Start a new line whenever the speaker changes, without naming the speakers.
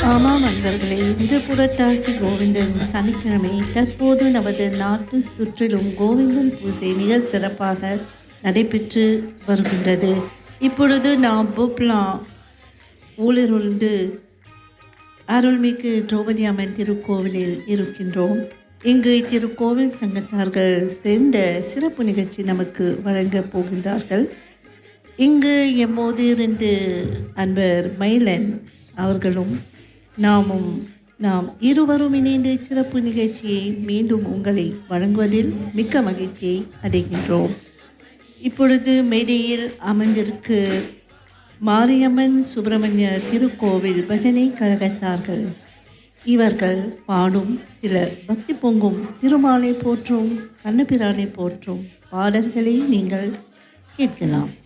ஆமாம் நண்பர்களே இன்று புரட்டாசி கோவிந்தன் சனிக்கிழமை தற்போது நமது நாட்டு சுற்றிலும் கோவிந்தன் பூஜை மிக சிறப்பாக நடைபெற்று வருகின்றது இப்பொழுது நாம் புப்லா ஊழிருண்டு அருள்மிகு திரௌபதி அம்மன் திருக்கோவிலில் இருக்கின்றோம் இங்கு திருக்கோவில் சங்கத்தார்கள் சேர்ந்த சிறப்பு நிகழ்ச்சி நமக்கு வழங்கப் போகின்றார்கள் இங்கு எம்மோது இருந்து அன்பர் மயிலன் அவர்களும் நாமும் நாம் இருவரும் இணைந்து சிறப்பு நிகழ்ச்சியை மீண்டும் உங்களை வழங்குவதில் மிக்க மகிழ்ச்சியை அடைகின்றோம் இப்பொழுது மேடையில் அமர்ந்திருக்கு மாரியம்மன் சுப்பிரமணிய திருக்கோவில் பஜனை கழகத்தார்கள் இவர்கள் பாடும் சில பக்தி பொங்கும் திருமாலை போற்றும் கண்ணபிரானை போற்றும் பாடல்களை நீங்கள் கேட்கலாம்